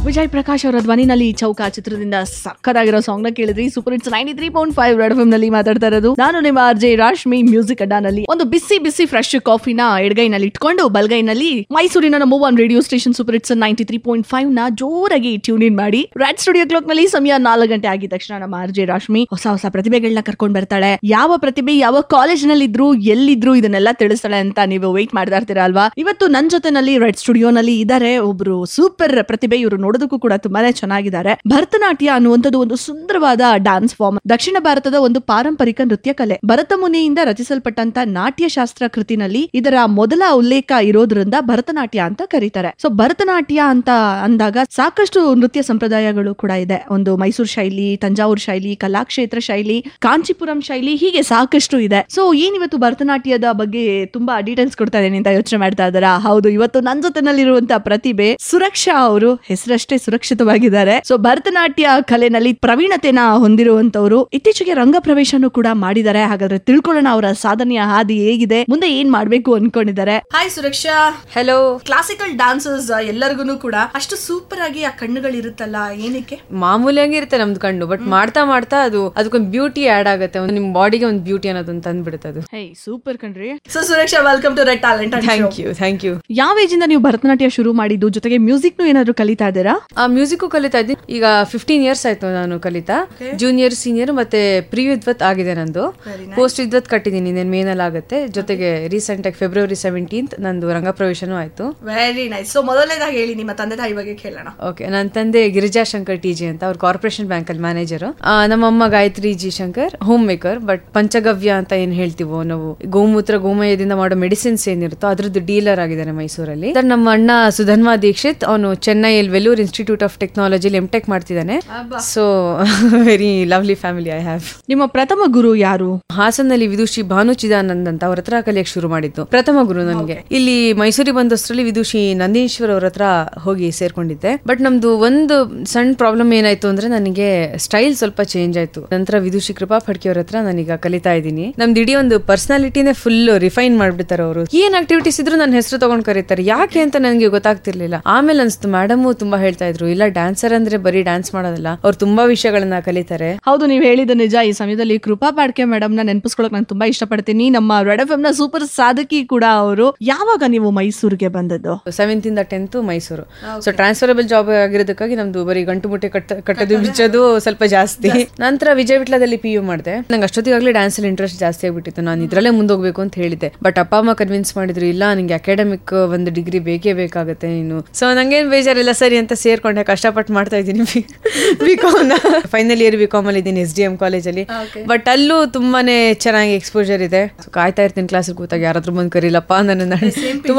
ವಿಜಯ್ ಪ್ರಕಾಶ್ ಅವರ ಧ್ವನಿನಲ್ಲಿ ಚೌಕ ಚಿತ್ರದಿಂದ ಸಕ್ಕದಾಗಿರೋ ಸಾಂಗ್ ನ ಕೇಳಿದ್ರಿ super it's ninety three point five red F ನಲ್ಲಿ ಮಾತಾಡ್ತಾ ಇರೋದು ನಾನು ನಿಮ್ಮ ಆರ್ ಜೆ ರಾಶ್ಮಿ ಮ್ಯೂಸಿಕ್ ಅಡ್ಡಾನಲ್ಲಿ ಒಂದು ಬಿಸಿ ಬಿಸಿ ಫ್ರೆಶ್ ಕಾಫಿನ ಎಡಗೈನಲ್ಲಿ ಇಟ್ಕೊಂಡು ಬಲ್ಗೈನಲ್ಲಿ ಮೈಸೂರಿನ number one radio station super it's ninety three point five ನ ಜೋರಾಗಿ ಟ್ಯೂನ್ ಇನ್ ಮಾಡಿ ರೆಡ್ ಸ್ಟುಡಿಯೋ ಕ್ಲಾಕ್ ನಲ್ಲಿ ಸಮಯ ನಾಲ್ಕು ಗಂಟೆ ಆಗಿದ ತಕ್ಷಣ ನಮ್ಮ ಆರ್ ಜೆ ರಾಶ್ಮಿ ಹೊಸ ಹೊಸ ಪ್ರತಿಭೆಗಳನ್ನ ಕರ್ಕೊಂಡ್ ಬರ್ತಾಳೆ ಯಾವ ಪ್ರತಿಭೆ ಯಾವ ಕಾಲೇಜ್ ನಲ್ಲಿ ಇದ್ರು ಎಲ್ಲಿದ್ರು ಇದನ್ನೆಲ್ಲ ತಿಳಿಸ್ತಾಳೆ ಅಂತ ನೀವು ವೆಯ್ಟ್ ಮಾಡ್ತಾ ಇರ್ತೀರಾ ಅಲ್ವಾ ಇವತ್ತು ನನ್ ಜೊತೆನಲ್ಲಿ ರೆಡ್ ಸ್ಟುಡಿಯೋನಲ್ಲಿ ಇದಾರೆ ಒಬ್ರು ಸೂಪರ್ ಪ್ರತಿಭೆ ಇವರು ನೋಡೋದಕ್ಕೂ ಕೂಡ ತುಂಬಾನೇ ಚೆನ್ನಾಗಿದ್ದಾರೆ ಭರತನಾಟ್ಯ ಅನ್ನುವಂಥದ್ದು ಒಂದು ಸುಂದರವಾದ ಡಾನ್ಸ್ ಫಾರ್ಮ್ ದಕ್ಷಿಣ ಭಾರತದ ಒಂದು ಪಾರಂಪರಿಕ ನೃತ್ಯ ಕಲೆ ಭರತ ಮುನಿಯಿಂದ ರಚಿಸಲ್ಪಟ್ಟಂತ ನಾಟ್ಯಶಾಸ್ತ್ರ ಕೃತಿನಲ್ಲಿ ಇದರ ಮೊದಲ ಉಲ್ಲೇಖ ಇರೋದ್ರಿಂದ ಭರತನಾಟ್ಯ ಅಂತ ಕರೀತಾರೆ ಸೊ ಭರತನಾಟ್ಯ ಅಂತ ಅಂದಾಗ ಸಾಕಷ್ಟು ನೃತ್ಯ ಸಂಪ್ರದಾಯಗಳು ಕೂಡ ಇದೆ ಒಂದು ಮೈಸೂರು ಶೈಲಿ ತಂಜಾವೂರು ಶೈಲಿ ಕಲಾಕ್ಷೇತ್ರ ಶೈಲಿ ಕಾಂಚೀಪುರಂ ಶೈಲಿ ಹೀಗೆ ಸಾಕಷ್ಟು ಇದೆ ಸೊ ಏನಿವತ್ತು ಭರತನಾಟ್ಯದ ಬಗ್ಗೆ ತುಂಬಾ ಡೀಟೇಲ್ಸ್ ಕೊಡ್ತಾ ಇದ್ದೇನೆ ಅಂತ ಯೋಚನೆ ಮಾಡ್ತಾ ಇದ್ದಾರಾ ಹೌದು ಇವತ್ತು ನನ್ನ ಜೊತೆನಲ್ಲಿರುವಂತಹ ಪ್ರತಿಭೆ ಸುರಕ್ಷಾ ಅವರು ಹೆಸರಷ್ಟೇ ಸುರಕ್ಷಿತವಾಗಿದ್ದಾರೆ ಸೊ ಭರತನಾಟ್ಯ ಕಲೆನಲ್ಲಿ ಪ್ರವೀಣತೆನ ಹೊಂದಿರುವಂತವರು ಇತ್ತೀಚೆಗೆ ರಂಗ ಪ್ರವೇಶನೂ ಕೂಡ ಮಾಡಿದ್ದಾರೆ ಹಾಗಾದ್ರೆ ತಿಳ್ಕೊಳ್ಳೋಣ ಅವರ ಸಾಧನೆಯ ಹಾದಿ ಹೇಗಿದೆ ಮುಂದೆ ಏನ್ ಮಾಡ್ಬೇಕು ಅನ್ಕೊಂಡಿದ್ದಾರೆ hi Suraksha hello classical dancers ಎಲ್ಲರಿಗೂ ಕೂಡ ಅಷ್ಟು ಸೂಪರ್ ಆಗಿ ಆ ಕಣ್ಣುಗಳಿರುತ್ತಲ್ಲ ಏನಕ್ಕೆ ಮಾಮೂಲಿಯಾಗಿ ಇರುತ್ತೆ ನಮ್ದು ಕಣ್ಣು ಬಟ್ ಮಾಡ್ತಾ ಮಾಡ್ತಾ ಅದು ಅದಕ್ಕೊಂದು ಬ್ಯೂಟಿ ಆಡ್ ಆಗುತ್ತೆ ಒಂದು ನಿಮ್ ಬಾಡಿಗೆ ಒಂದು ಬ್ಯೂಟಿ ಅನ್ನೋದನ್ನ ತಂದ್ಬಿಡುತ್ತೆ ಅದು ಹೇ ಸೂಪರ್ ಕಣ್ರಿ so Suraksha welcome to red talent thank you thank you ಯಾವ ಏಜ್ ಇಂದ ನೀವು ಭರತನಾಟ್ಯ ಶುರು ಮಾಡಿದ್ದು ಜೊತೆಗೆ ಮ್ಯೂಸಿಕ್ ಏನಾದ್ರು ಕಲಿತಾ ಇದ್ದೀರಾ ಆ ಮ್ಯೂಸಿಕ್ ಕಲಿತಾ ಇದ್ದೀನಿ ಈಗ ಫಿಫ್ಟೀನ್ ಇಯರ್ಸ್ ಆಯ್ತು ನಾನು ಕಲಿತಾ ಜೂನಿಯರ್ ಸೀನಿಯರ್ ಮತ್ತೆ ಪ್ರೀ ವಿದ್ವತ್ ಆಗಿದೆ ನಂದು ಪೋಸ್ಟ್ ವಿದ್ವತ್ ಕಟ್ಟಿದ್ದೀನಿ ಇನ್ನೇನು ಮೇನಲ್ಲಿ ಆಗುತ್ತೆ ಜೊತೆಗೆ ರೀಸೆಂಟ್ ಆಗಿ ಫೆಬ್ರವರಿ ಸೆವೆಂಟೀನ್ತ್ ನಂದು ರಂಗ ಪ್ರವೇಶನೂ ಆಯ್ತು ವೆರಿ ನೈಸ್ ಸೊ ಮೊದಲನೇದಾಗಿ ಹೇಳಿ ನಿಮ್ಮ ತಂದೆ ತಾಯಿ ಬಗ್ಗೆ ಕೇಳೋಣ ಓಕೆ ನನ್ನ ತಂದೆ ಗಿರಿಜಾ ಶಂಕರ್ ಟಿ ಜಿ ಅಂತ ಅವ್ರು ಕಾರ್ಪೊರೇಷನ್ ಬ್ಯಾಂಕ್ ಅಲ್ಲಿ ಮ್ಯಾನೇಜರ್ ನಮ್ಮಮ್ಮ Gayathri G Shankar home maker but panchagavya ಅಂತ ಏನ್ ಹೇಳ್ತೀವೋ ನಾವು ಗೋಮೂತ್ರ ಗೋಮಯದಿಂದ ಮಾಡೋ ಮೆಡಿಸಿನ್ಸ್ ಏನಿರುತ್ತೋ ಅದ್ರದ್ದು ಡೀಲರ್ ಆಗಿದ್ದಾನೆ ಮೈಸೂರಲ್ಲಿ then ನಮ್ಮ ಅಣ್ಣ ಸುಧನ್ವಾ ದೀಕ್ಷಿತ್ ಅವನು ಚೆನ್ನೈಯಲ್ಲಿ ವೆಲ್ಲೂರ್ ಇನ್ಸ್ಟಿಟ್ಯೂಟ್ ಆಫ್ ಟೆಕ್ನಾಲಜಿಲಿ ಎಂ ಟೆಕ್ ಮಾಡ್ತಿದ್ದಾನೆ so very lovely family I have ನಿಮ್ಮ ಪ್ರಥಮ ಗುರು ಯಾರು ಹಾಸನಲ್ಲಿ ವಿದುಷಿ ಭಾನು ಚಿದಾನಂದ್ ಅಂತ ಅವ್ರ ಹತ್ರ ಕಲಿಯಕ್ ಶುರು ಮಾಡಿದ್ದು ಪ್ರಥಮ ಗುರು ನನಗೆ ಇಲ್ಲಿ ಮೈಸೂರಿಗೆ ಬಂದಷ್ಟರಲ್ಲಿ ವಿದುಷಿ ನಂದೀಶ್ವರ್ ಅವ್ರ ಹತ್ರ ಹೋಗಿ ಸೇರ್ಕೊಂಡಿದ್ದೆ ಬಟ್ ನಮ್ದು ಒಂದು ಸಣ್ಣ ಪ್ರಾಬ್ಲಮ್ ಏನಾಯ್ತು ಅಂದ್ರೆ ನನಗೆ ಸ್ಟೈಲ್ ಸ್ವಲ್ಪ ಚೇಂಜ್ ಆಯ್ತು ನಂತರ ವಿದುಷಿ ಕೃಪಾ ಫಡ್ಕೆ ಅವ್ರ ಹತ್ರ ನಾನೀಗ ಕಲಿತಾ ಇದ್ದೀನಿ ನಮ್ದು ಇಡೀ ಒಂದು ಪರ್ಸನಾಲಿಟಿನೇ ಫುಲ್ ರಿಫೈನ್ ಮಾಡ್ಬಿಡ್ತಾರೆ ಅವರು ಏನ್ ಆಕ್ಟಿವಿಟೀಸ್ ಇದ್ರು ನನ್ನ ಹೆಸರು ತಗೊಂಡ್ ಕರೀತಾರೆ ಯಾಕೆ ಅಂತ ನನಗೆ ಗೊತ್ತಾಗ್ತಿರ್ಲಿಲ್ಲ ಆಮೇಲೆ ಅನ್ಸ್ತು ಮೇಡಮ್ ತುಂಬಾ ಹೇಳ್ತಾ ಇದ್ರು ಇಲ್ಲ ಡ್ಯಾನ್ಸರ್ ಅಂದ್ರೆ ಬರೀ ಡ್ಯಾನ್ಸ್ ಮಾಡೋದಲ್ಲ ಅವ್ರು ತುಂಬಾ ವಿಷಯಗಳನ್ನ ಕಲಿತಾರೆ ಹೌದು ನೀವು ಹೇಳಿದ ನಿಜ ಈ ಸಮಯದಲ್ಲಿ ಕೃಪಾ ಪಾಡ್ಕೆ ಮೇಡಮ್ ನ ನೆನಪಿಸ್ಕೊಳಕ್ ನಾನು ತುಂಬಾ ಇಷ್ಟಪಡ್ತೀನಿ ನಮ್ಮ ರೆಡ್ ಎಫ್ ನ ಸೂಪರ್ ಸಾಧಕಿ ಕೂಡ ಅವರು ಯಾವಾಗ ನೀವು ಮೈಸೂರಿಗೆ ಬಂದದ್ದು ಸೆವೆಂತ್ ಇಂದ tenth Mysuru so transferable job ಆಗಿರೋದಕ್ಕಾಗಿ ನಮ್ದು ಬರೀ ಗಂಟು ಮುಟ್ಟೆ ಕಟ್ಟ ಕಟ್ಟೋದು ಬಿಚ್ಚೋದು ಸ್ವಲ್ಪ ಜಾಸ್ತಿ ನಂತರ ವಿಜಯ ವಿಟ್ಲದಲ್ಲಿ ಪಿ ಯು ಮಾಡಿದೆ ನಂಗೆ ಅಷ್ಟೊತ್ತಿಗಾಗಲೇ ಡ್ಯಾನ್ಸ್ ಅಲ್ಲಿ ಇಂಟ್ರೆಸ್ಟ್ ಜಾಸ್ತಿ ಆಗ್ಬಿಟ್ಟಿತ್ತು ನಾನು ಇದ್ರಲ್ಲೇ ಮುಂದೋಗ್ಬೇಕು ಅಂತ ಹೇಳಿದ್ದೆ ಬಟ್ ಅಪ್ಪ ಅಮ್ಮ ಕನ್ವಿನ್ಸ್ ಮಾಡಿದ್ರು ಇಲ್ಲ ನಿಂಗೆ ಅಕಾಡೆಮಿಕ್ ಒಂದು ಡಿಗ್ರಿ ಬೇಕೇ ಬೇಕಾಗುತ್ತೆ ನೀನು ಸೊ ನಂಗೇನು ಬೇಜಾರಿಲ್ಲ ಸರಿ ಅಂತ ಸೇರ್ಕೊಂಡೆ ಕಷ್ಟಪಟ್ಟು ಮಾಡ್ತಾ ಇದ್ದೀನಿ B com final year B com ಅಲ್ಲಿ ಇದ್ದೀನಿ ಎಸ್ ಡಿ ಎಂ ಕಾಲೇಜಲ್ಲಿ ಬಟ್ ಅಲ್ಲೂ ತುಂಬಾನೇ ಚೆನ್ನಾಗಿ ಎಕ್ಸ್ಪೋಜರ್ ಇದೆ So, ಕಾಯ್ತಾ ಇರ್ತೀನಿ ಕ್ಲಾಸಿಗೆ ಕೂತಾಗ ಯಾರಾದ್ರೂ ಬಂದು ಕರೀಲಪ್ಪ ನನ್ನ ತುಂಬಾ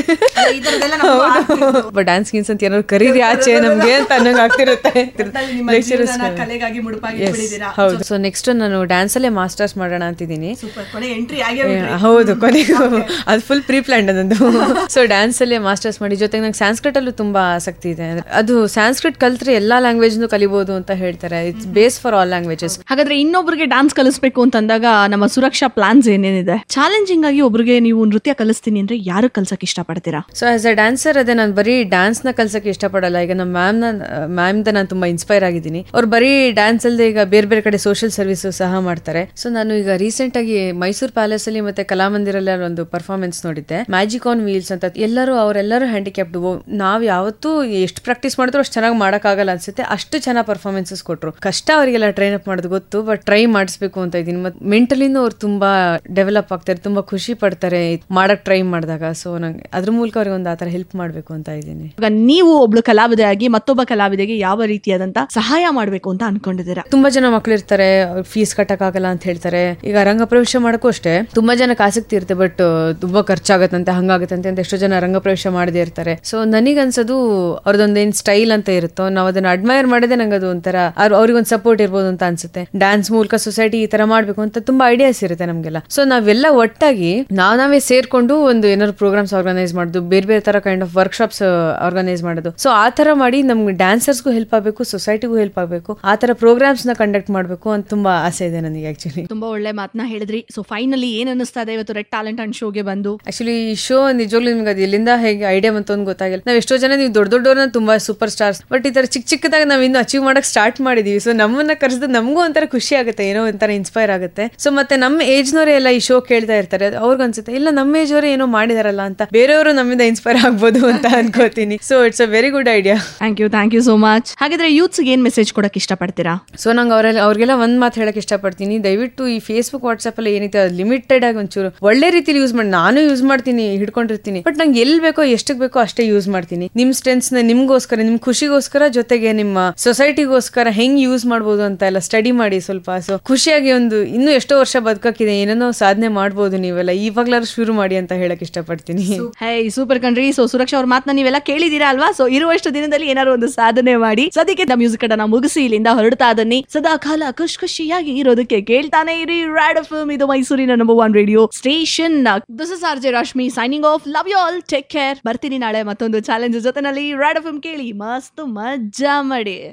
ಬಟ್ ಡ್ಯಾನ್ಸ್ ಗಿನ್ಸ್ ಅಂತ ಏನಾದ್ರು ಕರೀರಿ ಆಚೆ ನಮ್ಗೆ ಅಂತ ಅನ್ನಂಗ್ ಆಗ್ತಿರುತ್ತೆ Lecturers ಗಳು. ಹೌದು ಸೊ ನೆಕ್ಸ್ಟ್ ನಾನು ಡ್ಯಾನ್ಸ್ ಅಲ್ಲೇ ಮಾಸ್ಟರ್ಸ್ ಮಾಡೋಣ ಅಂತಿದ್ದೀನಿ ಎಂಟ್ರಿ ಹೌದು ಕೊನೆಗೂ ಅದು ಫುಲ್ ಪ್ರೀ ಪ್ಲಾನ್ ನಂದು ಸೊ ಡ್ಯಾನ್ಸ್ ಅಲ್ಲೇ ಮಾಸ್ಟರ್ಸ್ ಮಾಡಿ ಜೊತೆಗೆ ನಂಗೆ ಸ್ಯಾನ್ಸ್ಕ್ರಿಟ್ ಅಲ್ಲೂ ತುಂಬಾ ಆಸಕ್ತಿ ಇದೆ ಅಂದ್ರೆ ಅದು ಸ್ಯಾನ್ಸ್ಕ್ರಿಟ್ ಕಲ್ತ್ರೆ ಎಲ್ಲಾ ಲ್ಯಾಂಗ್ವೇಜ್ ಕಲಿಬಹುದು ಅಂತ ಹೇಳ್ತಾರೆ it's base for all languages ಹಾಗಾದ್ರೆ ಇನ್ನೊಬ್ರಿಗೆ ಡಾನ್ಸ್ ಕಲಿಸ್ಬೇಕು ಅಂತಂದಾಗ ನಮ್ಮ ಸುರಕ್ಷಾ ಪ್ಲಾನ್ಸ್ ಏನೇನಿದೆ ಚಾಲೆಂಜಿಂಗ್ ಆಗಿ ಒಬ್ರಿಗೆ ನೀವು ನೃತ್ಯ ಕಲಿಸ್ತೀನಿ ಅಂದ್ರೆ ಯಾರು ಕಲ್ಸಕ್ ಇಷ್ಟಪಡ್ತೀರಾ ಸೊ ಆಸ್ ಅ ಡ್ಯಾನ್ಸರ್ ಅದೇ ನಾನು ಬರೀ ಡ್ಯಾನ್ಸ್ ನ ಕಲ್ಸಕ್ಕೆ ಇಷ್ಟಪಡಲ್ಲ ಈಗ ನಮ್ಮ ಮ್ಯಾಮ್ ಮ್ಯಾಮ್ ನಾನು ತುಂಬಾ ಇನ್ಸ್ಪೈರ್ ಆಗಿದ್ದೀನಿ ಅವ್ರು ಬರೀ ಡ್ಯಾನ್ಸ್ ಅಲ್ಲದೆ ಈಗ ಬೇರೆ ಬೇರೆ ಕಡೆ ಸೋಷಿಯಲ್ ಸರ್ವಿಸ್ ಸಹ ಮಾಡ್ತಾರೆ ಸೊ ನಾನು ಈಗ ರೀಸೆಂಟ್ ಆಗಿ ಮೈಸೂರು ಪ್ಯಾಲೇಸ್ ಅಲ್ಲಿ ಮತ್ತೆ ಕಲಾಮಂದಿರಲ್ಲಿ ಒಂದು ಪರ್ಫಾರ್ಮೆನ್ಸ್ ನೋಡಿದ್ದೆ ಮ್ಯಾಜಿಕ್ ಆನ್ ವೀಲ್ಸ್ ಅಂತ ಎಲ್ಲರೂ ಅವರೆಲ್ಲರೂ ಹ್ಯಾಂಡಿಕ್ಯಾಪ್ಡ್ ನಾವ್ ಯಾವತ್ತೂ ಎಷ್ಟು ಪ್ರಾಕ್ಟೀಸ್ ಮಾಡಿದ್ರು ಅಷ್ಟು ಚೆನ್ನಾಗಿ ಮಾಡೋಕ್ಕಾಗಲ್ಲ ಅನ್ಸುತ್ತೆ ಅಷ್ಟು ಚೆನ್ನಾಗಿ ಪರ್ಫಾರ್ಮೆನ್ಸಸ್ ಕೊಟ್ರು ಕಷ್ಟ ಅವರಿಗೆಲ್ಲ ಟ್ರೈನ್ ಅಪ್ ಮಾಡೋದು ಗೊತ್ತು ಬಟ್ ಟ್ರೈ ಮಾಡಿಸ್ಬೇಕು ಅಂತ ಇದೀನಿ ಮತ್ತೆ ಮೆಂಟಲಿನೂ ಅವ್ರು ತುಂಬಾ ಡೆವಲಪ್ ಆಗ್ತಾರೆ ತುಂಬಾ ಖುಷಿ ಪಡ್ತಾರೆ ಮಾಡಕ್ ಟ್ರೈ ಮಾಡಿದಾಗ ಸೊ ನಂಗೆ ಅದ್ರ ಮೂಲಕ ಅವ್ರಿಗೆ ಒಂದು ಆತರ ಹೆಲ್ಪ್ ಮಾಡ್ಬೇಕು ಅಂತ ಇದ್ದೀನಿ ಇವಾಗ ನೀವು ಒಬ್ಳು ಕಲಾವಿದೆಯಾಗಿ ಮತ್ತೊಬ್ಬ ಕಲಾವಿದೆಗೆ ಯಾವ ರೀತಿಯಾದಂತ ಸಹಾಯ ಮಾಡ್ಬೇಕು ಅಂತ ಅನ್ಕೊಂಡಿದ್ದೀರಾ ತುಂಬಾ ಜನ ಮಕ್ಳು ಇರ್ತಾರೆ ಫೀಸ್ ಕಟ್ಟಕ್ಕಾಗಲ್ಲ ಅಂತ ಹೇಳ್ತಾರೆ ಈಗ ರಂಗ ಪ್ರವೇಶ ಮಾಡಕ್ಕೂ ಅಷ್ಟೇ ತುಂಬಾ ಜನಕ್ಕೆ ಆಸಕ್ತಿ ಇರುತ್ತೆ ಬಟ್ ತುಂಬಾ ಖರ್ಚಾಗತ್ತಂತೆ ಹಂಗಾಗತ್ತಂತೆ ಅಂತ ಎಷ್ಟೋ ಜನ ರಂಗ ಪ್ರವೇಶ ಮಾಡದೇ ಇರ್ತಾರೆ ಸೊ ನನಗನ್ಸೋದು ಅವ್ರದೊಂದೇನ್ ಸ್ಟೈಲ್ ಅಂತ ಇರುತ್ತೋ ನಾವು ಅದನ್ನ ಅಡ್ಮೈರ್ ಮಾಡಿದ್ರೆ ನಂಗೆ ಅದು ಒಂಥರ ಅವ್ರಿಗೊಂದು ಸಪೋರ್ಟ್ ಇರ್ಬೋದು ಅಂತ ಅನ್ಸುತ್ತೆ ಡ್ಯಾನ್ಸ್ ಮೂಲಕ ಸೊಸೈಟಿ ಈ ತರ ಮಾಡ್ಬೇಕು ಅಂತ ತುಂಬಾ ಐಡಿಯಾಸ್ ಇರುತ್ತೆ ನಮ್ಗೆಲ್ಲ ಸೊ ನಾವೆಲ್ಲ ಒಟ್ಟಾಗಿ ನಾವ್ ನಾವೇ ಸೇರ್ಕೊಂಡು ಒಂದು ಏನಾದ್ರು ಪ್ರೋಗ್ರಾಮ್ಸ್ ಆರ್ಗನೈಸ್ ಮಾಡೋದು ಬೇರೆ ಬೇರೆ ತರ ಕೈಂಡ್ ಆಫ್ ವರ್ಕ್ಶಾಪ್ಸ್ ಆರ್ಗನೈಸ್ ಮಾಡೋದು ಸೊ ಆ ತರ ಮಾಡಿ ನಮ್ಗೆ ಡ್ಯಾನ್ಸರ್ಸ್ಗೂ ಹೆಲ್ಪ್ ಆಗಬೇಕು ಸೊಸೈಟಿಗೂ ಹೆಲ್ಪ್ ಆಗಬೇಕು ಆ ತರ ಪ್ರೋಗ್ರಾಮ್ಸ್ ನ ಕಂಡಕ್ಟ್ ಮಾಡಬೇಕು ಅಂತ ತುಂಬಾ ಆಸೆ ಇದೆ ನನಗೆ ಆಕ್ಚುಲಿ ತುಂಬಾ ಒಳ್ಳೆ ಮಾತನ್ನ ಹೇಳಿದ್ರಿ ಸೊ ಫೈನಲಿ ಏನ್ ಅನಿಸ್ತಾ ಇದೆ ಇವತ್ತು ರೆಡ್ ಟ್ಯಾಲೆಂಟ್ ಅಂಡ್ ಶೋಗೆ ಬಂದು ಆಕ್ಚುಲಿ ಈ ಶೋ ನಿಜವಾಗ್ಲೂ ನಿಮ್ಗೆ ಅದು ಎಲ್ಲಿಂದ ಹೇಗೆ ಐಡಿಯಾ ಬಂತು ಅಂತ ಗೊತ್ತಾಗಿಲ್ಲ ನಾವು ಎಷ್ಟೋ ಜನ ನೀವು ದೊಡ್ಡ ದೊಡ್ಡವ್ರನ್ನ ತುಂಬಾ ತುಂಬಾ ಸೂಪರ್ ಸ್ಟಾರ್ಸ್ ಬಟ್ ಈ ತರ ಚಿಕ್ಕ ಚಿಕ್ಕದಾಗ ನಾವ್ ಇನ್ನು ಅಚೀವ್ ಮಾಡಕ್ ಸ್ಟಾರ್ಟ್ ಮಾಡಿದೀವಿ ಸೊ ನಮ್ಮನ್ನ ಕರೆಸಿದ ನಮಗೂ ಒಂಥರ ಖುಷಿ ಆಗುತ್ತೆ ಏನೋ ಒಂಥರ ಇನ್ಸ್ಪೈರ್ ಆಗುತ್ತೆ ಸೊ ಮತ್ತೆ ನಮ್ಮ ಏಜ್ನವರೇ ಎಲ್ಲ ಈ ಶೋ ಕೇಳ್ತಾ ಇರ್ತಾರೆ ಅದು ಅವ್ರಿಗೆ ಅನ್ಸುತ್ತೆ ಇಲ್ಲ ನಮ್ಮ ಏಜ್ ಅವರೇ ಏನೋ ಮಾಡಿದಾರಲ್ಲ ಅಂತ ಬೇರೆಯವರು ನಮ್ಮಿಂದ ಇನ್ಸ್ಪೈರ್ ಆಗ್ಬೋದು ಅಂತ ಅನ್ಕೋತೀನಿ so it's uh very good idea thank you thank you so much ಹಾಗಿದ್ರೆ ಯೂತ್ಸ್ ಏನ್ ಮೆಸೇಜ್ ಕೊಡಕ್ ಇಷ್ಟಪಡ್ತೀರಾ ಸೊ ನಂಗೆ ಅವರೆಲ್ಲ ಅವ್ರಿಗೆಲ್ಲ ಒಂದ್ ಮಾತು ಹೇಳಕ್ ಇಷ್ಟಪಡ್ತೀನಿ ದಯವಿಟ್ಟು ಈ ಫೇಸ್ಬುಕ್ ವಾಟ್ಸ್ಆಪ್ ಅಲ್ಲಿ ಏನಿದೆ ಲಿಮಿಟೆಡ್ ಆಗಿ ಒಂಚೂರು ಒಳ್ಳೆ ರೀತಿಲಿ ಯೂಸ್ ಮಾಡಿ ನಾನು ಯೂಸ್ ಮಾಡ್ತೀನಿ ಹಿಡ್ಕೊಂಡಿರ್ತೀನಿ ಬಟ್ ನಂಗೆ ಎಲ್ಲಿ ಬೇಕೋ ಎಷ್ಟಕ್ಕೆ ಬೇಕೋ ಅಷ್ಟೇ ಯೂಸ್ ಮಾಡ್ತೀನಿ ನಿಮ್ ಸ್ಟ್ರೆಂತ್ಸ್ ನ ನಿಮ್ಗೋಸ್ಕರ ನಿಮ್ ಖುಷಿಗೋಸ್ಕರ ಜೊತೆಗೆ ನಿಮ್ಮ ಸೊಸೈಟಿಗೋಸ್ಕರ ಹೆಂಗ್ ಯೂಸ್ ಮಾಡ್ಬೋದು ಅಂತ ಎಲ್ಲ ಸ್ಟಡಿ ಮಾಡಿ ಸ್ವಲ್ಪ ಸೊ ಖುಷಿಯಾಗಿ ಒಂದು ಇನ್ನೂ ಎಷ್ಟೋ ವರ್ಷ ಬದುಕಕ್ಕಿದೆ ಏನೇನೋ ಸಾಧನೆ ಮಾಡ್ಬೋದು ನೀವೆಲ್ಲ ಇವಾಗ್ಲಾರು ಶುರು ಮಾಡಿ ಅಂತ ಹೇಳಕ್ ಇಷ್ಟಪಡ್ತೀನಿ ಹೇ ಸೂಪರ್ ಕಣ್ರಿ ಸೊ ಸುರಕ್ಷಾ ಅವ್ರ ಮಾತನ್ನ ನೀವೆಲ್ಲ ಕೇಳಿದೀರಾ ಅಲ್ವಾ ಸೊ ಇರುವಷ್ಟು ದಿನದಲ್ಲಿ ಏನಾದ್ರು ಒಂದು ಸಾಧನೆ ಮಾಡಿ ಸದ್ಯಕ್ಕೆ ಮ್ಯೂಸಿಕ್ ಅನ್ನ ಮುಗಿಸಿ ಇಲ್ಲಿಂದ ಹೊರಡ್ತಾ ಅದನ್ನಿ ಸದಾ ಕಾಲ ಖುಷ್ ಖುಷಿಯಾಗಿ ಇರೋದಕ್ಕೆ ಕೇಳ್ತಾನೆ ಇರಿ ರ್ಯಾಡ್ ಫಿಲ್ಮ್ ಇದು ಮೈಸೂರಿನ number one radio station this is R J Rashmi signing off love you all take care ಬರ್ತೀನಿ ನಾಳೆ ಮತ್ತೊಂದು ಚಾಲೆಂಜ್ ಜೊತೆನಲ್ಲಿ ರ್ಯಾಡ್ ಫಿಲ್ಮ್ ಕೇಳಿ ಮಸ್ತ್ ಮಜ್ಜಾ ಮಾಡಿ